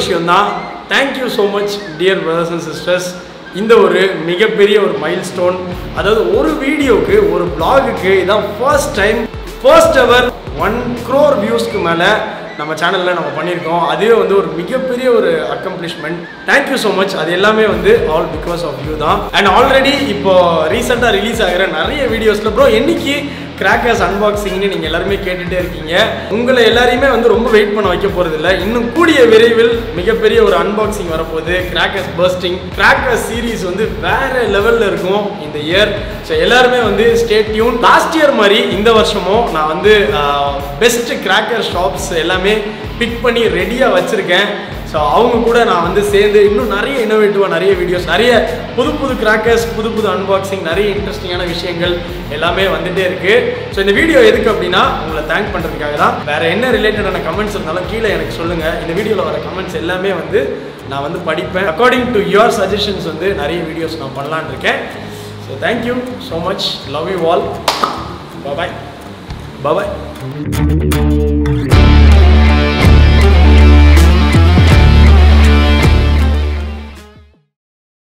விஷயம்தான் thank you so much dear brothers and sisters இந்த ஒரு மிகப்பெரிய ஒரு மைல் ஸ்டோன் அதாவது ஒரு வீடியோக்கு ஒரு vlogக்கு இதான் first time first ever one crore வியூஸ்க்கு மேலே நம்ம சேனலில் நம்ம பண்ணியிருக்கோம் அதுவே வந்து ஒரு மிகப்பெரிய ஒரு அக்கம்ப்ளிஷ்மெண்ட் தேங்க்யூ ஸோ மச் அது எல்லாமே வந்து ஆல் பிகாஸ் ஆஃப் யூ தான் அண்ட் ஆல்ரெடி இப்போ ரீசெண்டாக ரிலீஸ் ஆகிற நிறைய வீடியோஸில் ப்ரோ என்னைக்கு கிராக்கர்ஸ் அன்பாக்சிங்னு நீங்கள் எல்லாருமே கேட்டுகிட்டே இருக்கீங்க உங்களை எல்லாரையுமே வந்து ரொம்ப வெயிட் பண்ண வைக்க போகிறது இல்லை இன்னும் கூடிய விரைவில் மிகப்பெரிய ஒரு அன்பாக்சிங் வரப்போகுது கிராக்கர்ஸ் பர்ஸ்டிங் கிராக்கர்ஸ் சீரீஸ் வந்து வேற லெவலில் இருக்கும் இந்த இயர் ஸோ எல்லாருமே வந்து ஸ்டே டியூன் லாஸ்ட் இயர் மாதிரி இந்த வருஷமும் நான் வந்து பெஸ்ட் கிராக்கர் ஷாப்ஸ் எல்லாமே பிக் பண்ணி ரெடியாக வச்சுருக்கேன் ஸோ அவங்க கூட நான் வந்து சேர்ந்து இன்னும் நிறைய இன்னோவேட்டிவாக நிறைய வீடியோஸ் நிறைய புது புது கிராக்கர்ஸ் புது புது அன்பாக்சிங் நிறைய இன்ட்ரெஸ்டிங்கான விஷயங்கள் எல்லாமே வந்துட்டே இருக்கு ஸோ இந்த வீடியோ எதுக்கு அப்படின்னா உங்களை தேங்க் பண்ணுறதுக்காக தான் வேற என்ன ரிலேட்டடான கமெண்ட்ஸ் இருந்தாலும் கீழே எனக்கு சொல்லுங்க இந்த வீடியோவில் வர கமெண்ட்ஸ் எல்லாமே வந்து நான் வந்து படிப்பேன் அக்கார்டிங் டு யுவர் சஜஷன்ஸ் வந்து நிறைய வீடியோஸ் நான் பண்ணலான்னு இருக்கேன் so thank you so much love you all bye bye